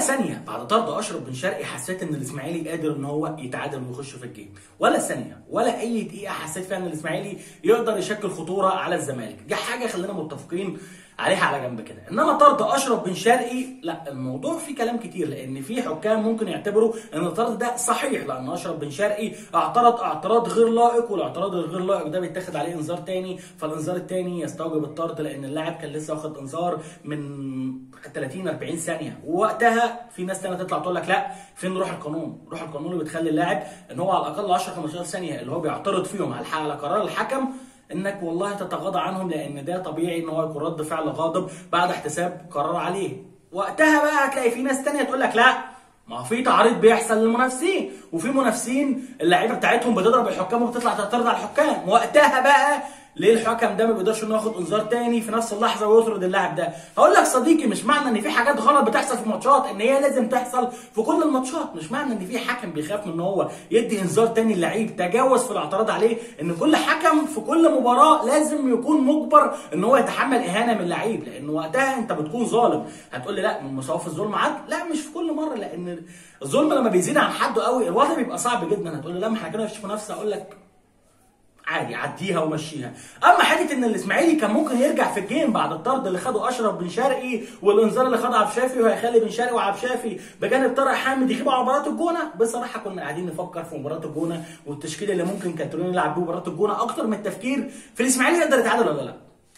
ثانيه بعد طرد اشرف بن شرقي حسيت ان الاسماعيلي قادر ان هو يتعادل ويخش في الجيم ولا ثانيه ولا اي دقيقه حسيت فيها ان الاسماعيلي يقدر يشكل خطوره على الزمالك دي حاجه خلينا متفقين عليها على جنب كده انما طرد اشرف بن شرقي لا الموضوع فيه كلام كتير لان في حكام ممكن يعتبروا ان الطرد ده صحيح لان اشرف بن شرقي اعترض اعتراض غير لائق والاعتراض الغير لائق ده بيتاخد عليه انذار تاني فالانذار التاني يستوجب الطرد لان اللاعب كان لسه واخد انذار من 30 40 ثانيه ووقتها في ناس تانية تطلع تقول لك لا فين روح القانون روح القانون اللي بتخلي اللاعب ان هو على الاقل 10 15 ثانيه اللي هو بيعترض فيهم على على قرار الحكم انك والله تتغاضى عنهم لان ده طبيعي ان هو يكون رد فعل غاضب بعد احتساب قرار عليه وقتها بقى هتلاقي في ناس تانية تقول لك لا ما في تعريض بيحصل للمنافسين وفي منافسين اللعيبه بتاعتهم بتضرب الحكام وبتطلع تعترض على الحكام وقتها بقى ليه الحكم ده ما بيقدرش انه ياخد انذار تاني في نفس اللحظه ويطرد اللاعب ده هقول لك صديقي مش معنى ان في حاجات غلط بتحصل في الماتشات ان هي لازم تحصل في كل الماتشات مش معنى ان في حكم بيخاف من ان هو يدي انذار تاني للعيب تجاوز في الاعتراض عليه ان كل حكم في كل مباراه لازم يكون مجبر ان هو يتحمل اهانه من اللعيب لان وقتها انت بتكون ظالم هتقول لي لا من مصاف الظلم عدل لا مش في كل مره لان الظلم لما بيزيد عن حده قوي الوضع بيبقى صعب جدا هتقول لي لا ما احنا كده مفيش منافسه اقول لك عادي عديها ومشيها اما حته ان الاسماعيلي كان ممكن يرجع في الجيم بعد الطرد اللي خده اشرف بن شرقي والانذار اللي خده عبد الشافي وهيخلي بن شرقي وعبد الشافي بجانب طارق حامد يغيبوا على مباراه الجونه بصراحه كنا قاعدين نفكر في مباراه الجونه والتشكيل اللي ممكن كانترون يلعب بيه مباراه الجونه اكتر من التفكير في الاسماعيلي يقدر يتعادل ولا لا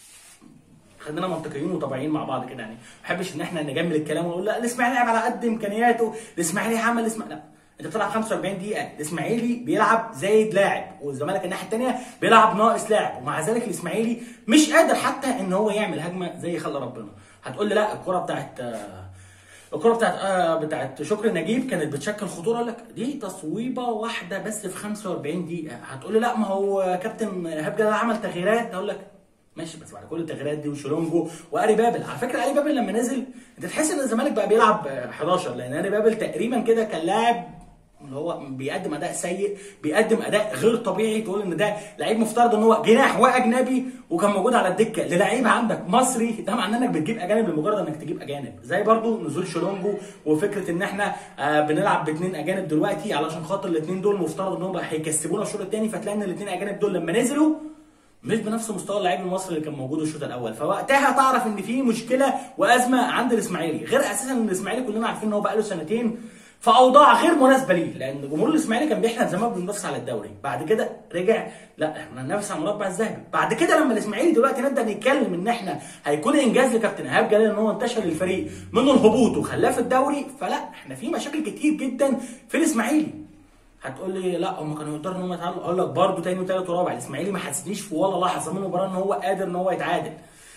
خلينا منطقيين وطبيعيين مع بعض كده يعني ما بحبش ان احنا نجمل الكلام ونقول لا الاسماعيلي لعب على قد امكانياته الاسماعيلي عمل الاسماعيلي لا انت بتلعب 45 دقيقه الاسماعيلي بيلعب زايد لاعب والزمالك الناحيه الثانيه بيلعب ناقص لاعب ومع ذلك الاسماعيلي مش قادر حتى ان هو يعمل هجمه زي خلق ربنا هتقول لي لا الكره بتاعت الكره بتاعت آه بتاعت شكري نجيب كانت بتشكل خطوره أقول لك دي تصويبه واحده بس في 45 دقيقه هتقول لي لا ما هو كابتن ايهاب جلال عمل تغييرات اقول لك ماشي بس بعد كل التغييرات دي وشولونجو واري بابل على فكره اري بابل لما نزل انت تحس ان الزمالك بقى بيلعب 11 لان اري بابل تقريبا كده كان لاعب اللي هو بيقدم اداء سيء بيقدم اداء غير طبيعي تقول ان ده لعيب مفترض ان هو جناح واجنبي وكان موجود على الدكه للعيب عندك مصري ده معناه انك بتجيب اجانب لمجرد انك تجيب اجانب زي برضو نزول شولونجو وفكره ان احنا آه بنلعب باثنين اجانب دلوقتي علشان خاطر الاثنين دول مفترض ان هم هيكسبونا الشوط الثاني فتلاقي ان الاثنين اجانب دول لما نزلوا مش بنفس مستوى اللعيب المصري اللي كان موجود الشوط الاول فوقتها تعرف ان في مشكله وازمه عند الاسماعيلي غير اساسا ان الاسماعيلي كلنا عارفين ان هو بقى له سنتين في اوضاع غير مناسبه ليه لان جمهور الاسماعيلي كان بيحلم زمان بننافس على الدوري بعد كده رجع لا احنا هننافس على المربع الذهبي بعد كده لما الاسماعيلي دلوقتي نبدا نتكلم ان احنا هيكون انجاز لكابتن ايهاب جلال ان هو انتشر الفريق منه الهبوط وخلاه في الدوري فلا احنا في مشاكل كتير جدا في الاسماعيلي هتقول لي لا هم كانوا يقدروا ان هم يتعادلوا اقول لك برضه تاني وتالت ورابع الاسماعيلي ما حسسنيش في ولا لحظه من المباراه ان هو قادر ان هو يتعادل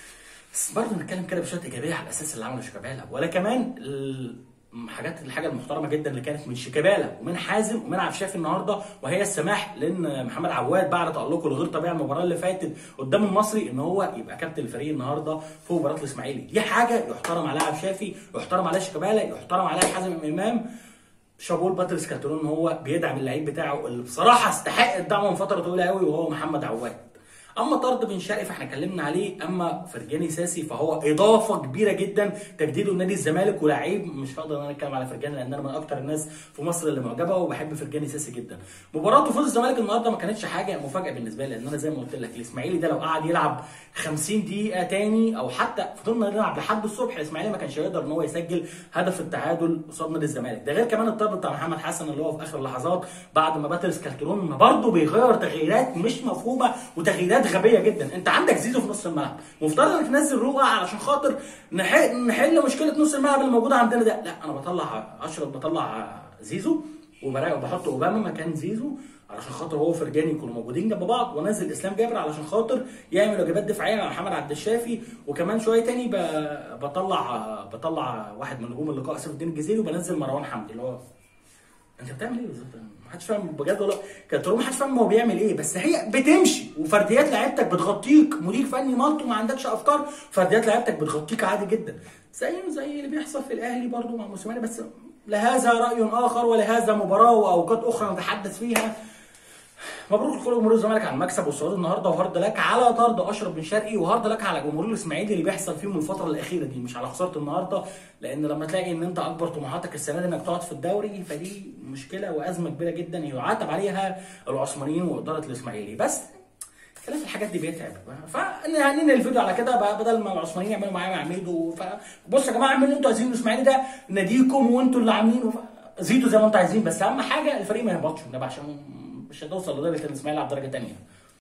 بس برضه نتكلم كده بشويه ايجابيه على الاساس اللي عمله شيكابالا ولا كمان حاجات الحاجه المحترمه جدا اللي كانت من شيكابالا ومن حازم ومن عبد الشافي النهارده وهي السماح لان محمد عواد بعد تالقه الغير طبيعي المباراه اللي فاتت قدام المصري ان هو يبقى كابتن الفريق النهارده في مباراه الاسماعيلي دي حاجه يحترم عليها عبد الشافي يحترم عليها شيكابالا يحترم عليها حازم امام شابول باتريس كالترون ان هو بيدعم اللعيب بتاعه اللي بصراحه استحق الدعم من فتره طويله قوي وهو محمد عواد اما طرد بن شرقي فاحنا اتكلمنا عليه اما فرجاني ساسي فهو اضافه كبيره جدا تجديده لنادي الزمالك ولاعيب مش هقدر ان انا اتكلم على فرجاني لان انا من اكتر الناس في مصر اللي معجبه وبحب فرجاني ساسي جدا مباراه فوز الزمالك النهارده ما كانتش حاجه مفاجاه بالنسبه لي لان انا زي ما قلت لك الاسماعيلي ده لو قعد يلعب 50 دقيقه تاني او حتى فضلنا نلعب لحد الصبح الاسماعيلي ما كانش هيقدر ان هو يسجل هدف التعادل قصاد نادي الزمالك ده غير كمان الطرد بتاع محمد حسن اللي هو في اخر اللحظات بعد ما باتريس كالترون برضه بيغير تغييرات مش مفهومه وتغييرات غبيه جدا انت عندك زيزو في نص الملعب مفترض انك تنزل روقه علشان خاطر نحل, نحل مشكله نص الملعب اللي موجوده عندنا ده لا انا بطلع اشرف بطلع زيزو وبحط اوباما مكان زيزو علشان خاطر هو وفرجاني يكونوا موجودين جنب بعض وانزل اسلام جابر علشان خاطر يعمل واجبات دفاعيه مع محمد عبد الشافي وكمان شويه تاني بطلع بطلع واحد من نجوم اللقاء سيف الدين الجزيري وبنزل مروان حمدي اللي هو انت بتعمل ايه بالظبط؟ محدش فاهم بجد والله كانترون محدش فاهم هو بيعمل ايه بس هي بتمشي وفرديات لعيبتك بتغطيك مدير فني مالطو ما عندكش افكار فرديات لعيبتك بتغطيك عادي جدا زيه زي اللي بيحصل في الاهلي برضو مع موسيماني بس لهذا راي اخر ولهذا مباراه واوقات اخرى نتحدث فيها مبروك لكل جمهور الزمالك على المكسب والصعود النهارده وهارد لك على طرد اشرف بن شرقي وهارد لك على جمهور الاسماعيلي اللي بيحصل فيهم الفتره الاخيره دي مش على خساره النهارده لان لما تلاقي ان انت اكبر طموحاتك السنه دي انك تقعد في الدوري فدي مشكله وازمه كبيره جدا يعاتب عليها العثمانيين واداره الاسماعيلي بس كلام في الحاجات دي بيتعب فننهي الفيديو على كده بقى بدل ما العثمانيين يعملوا معايا مع ميدو فبصوا يا جماعه اعملوا اللي انتوا عايزينه الاسماعيلي ده ناديكم وانتوا اللي عاملينه زيدوا زي ما انتوا عايزين بس اهم حاجه الفريق ما يهبطش عشان مش هتوصل لدرجه الاسماعيلي على درجه ثانيه